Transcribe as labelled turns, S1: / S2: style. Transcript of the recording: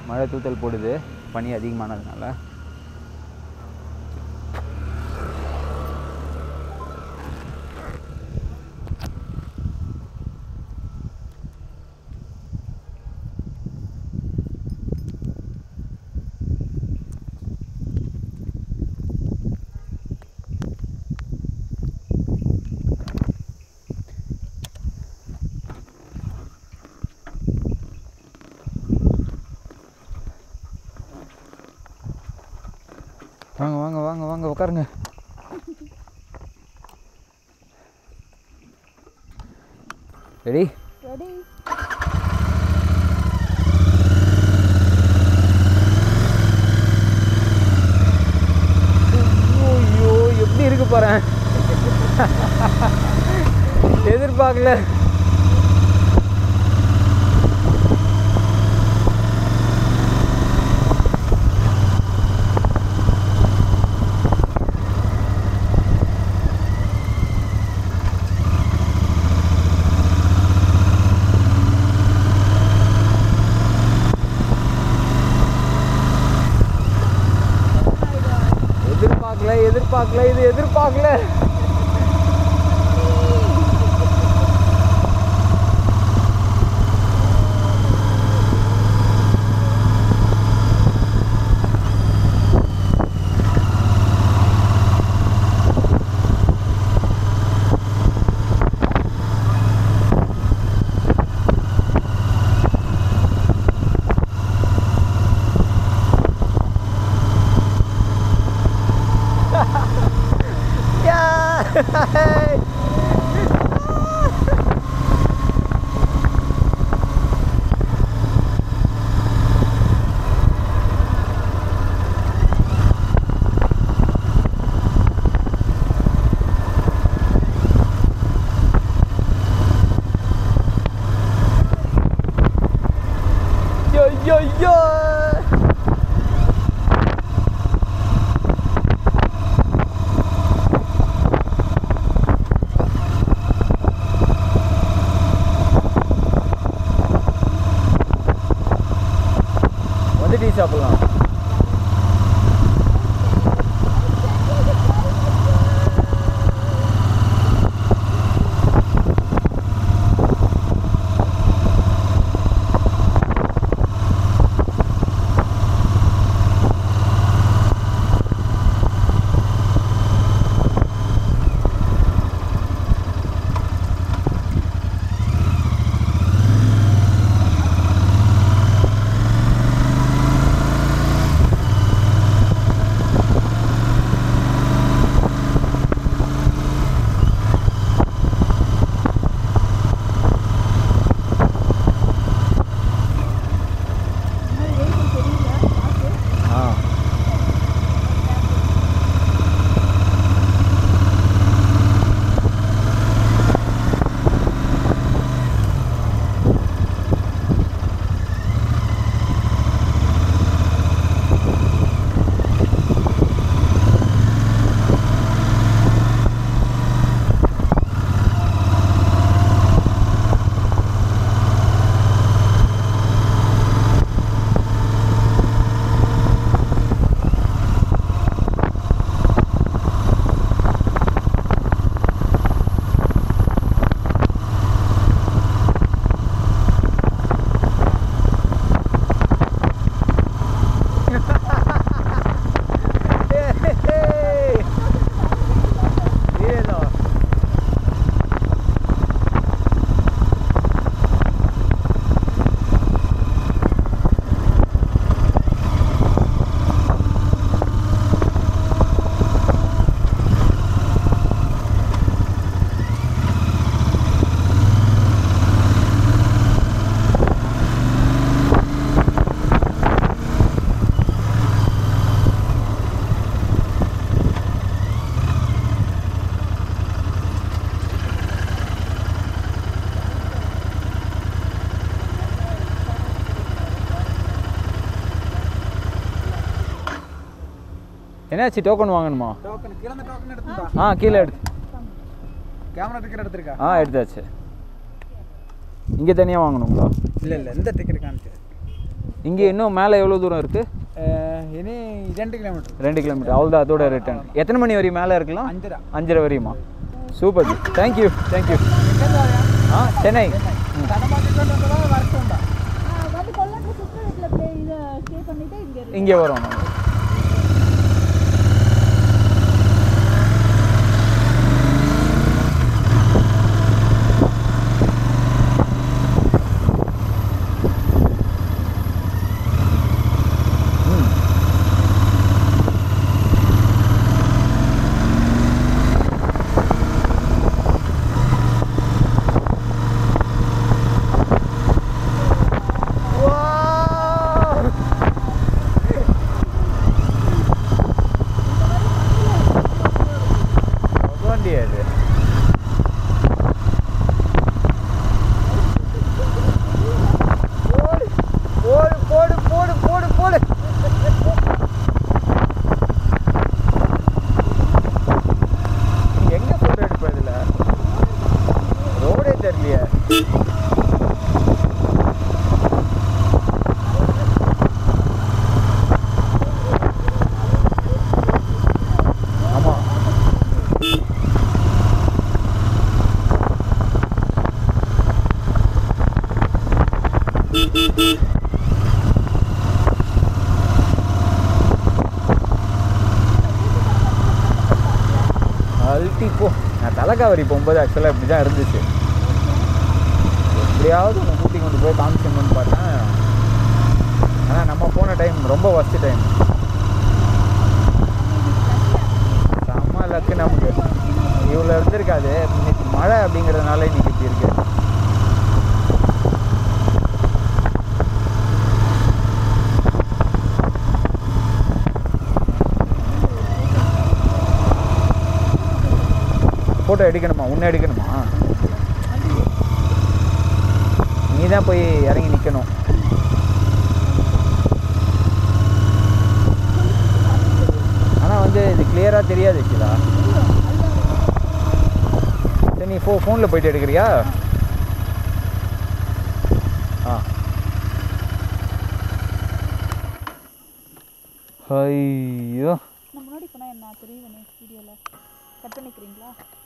S1: மழை தூத்தல் போடுது பனி அதிகமானதுனால வாங்க வாங்க வாங்க வாங்க உட்காருங்க ரெடி
S2: ரெடி
S1: ஐயோ எப்படி இருக்கு பாறேன் எதிர்பார்க்கல எதிர்பார்க்கல எதிர்பார்க்கல இது எதிர்பார்க்கல Yo, yo, yo! வந்து டீ சாப்பிடலாம் ஆ Cielo. என்னாச்சு டோக்கன் வாங்கணுமா
S3: டோக்கன் கீழே அந்த டோக்கன் எடுத்துட்டா
S1: ஆ கீழே எடுத்து
S3: கேமரா டிக்கெட் எடுத்திருக்கா
S1: ஆ எடுத்தாச்சு இங்கே தனியாக வாங்கணுங்களா
S3: இல்லை இல்லை இந்த டிக்கெட் காமிச்சு
S1: இங்கே இன்னும் மேலே எவ்வளோ தூரம் இருக்குது
S3: அஹ், இனி ரெண்டு கிலோமீட்டர்
S1: ரெண்டு கிலோமீட்டர் அவ்வளோதான் அதோட ரிட்டர்ன் எத்தனை மணி வரையும் மேலே இருக்கலாம்
S3: அஞ்சரை
S1: அஞ்சரை வரையுமா சூப்பர் ஜி தேங்க்யூ தேங்க்யூ
S3: எங்கேருந்து வரையா
S1: ஆ சென்னை
S3: தடமாட்டிட்டு வந்ததா வரட்டும்டா
S2: வந்து கொல்லாண்டு சிஸ்டர் வீட்டில் ப்ளே இதை ஸ்டே பண்ணிட்டு இங்கே இருக்கு
S1: இங்கே வரோம் நாங்க. ம். Wow! வண்டி அது போடு போடு போடு போடு போடு போடு நீ எங்க போட்டோ எடுப்ப இதுல ரோடே தெரியலையே ஆமா அல்ட்டி போ நான் தலைக்காவரி போகும்போது ஆக்சுவலாக இப்படி தான் இருந்துச்சு எப்படியாவது உன்னை கூட்டி கொண்டு போய் காமிச்சிடணும்னு பார்த்தேன் ஆனால் நம்ம போன டைம் ரொம்ப ஒஸ்ட் டைம் செம்ம லக்கு நமக்கு இவ்வளோ இருந்திருக்காது இன்னைக்கு மழை அப்படிங்கிறதுனால இன்னைக்கு இப்படி இருக்கு ஃபோட்டோ எடுக்கணுமா உன்னை எடுக்கணுமா நீ தான் போய் இறங்கி நிற்கணும் ஆனால் வந்து இது கிளியராக தெரியாது ஆக்சுவலா சரி நீ ஃபோ ஃபோனில் போயிட்டு எடுக்கிறியா ஆ ஐயோ
S2: நான் முன்னாடி போனால் என்ன தெரியுதுனே வீடியோவில் கட் பண்ணிக்கிறீங்களா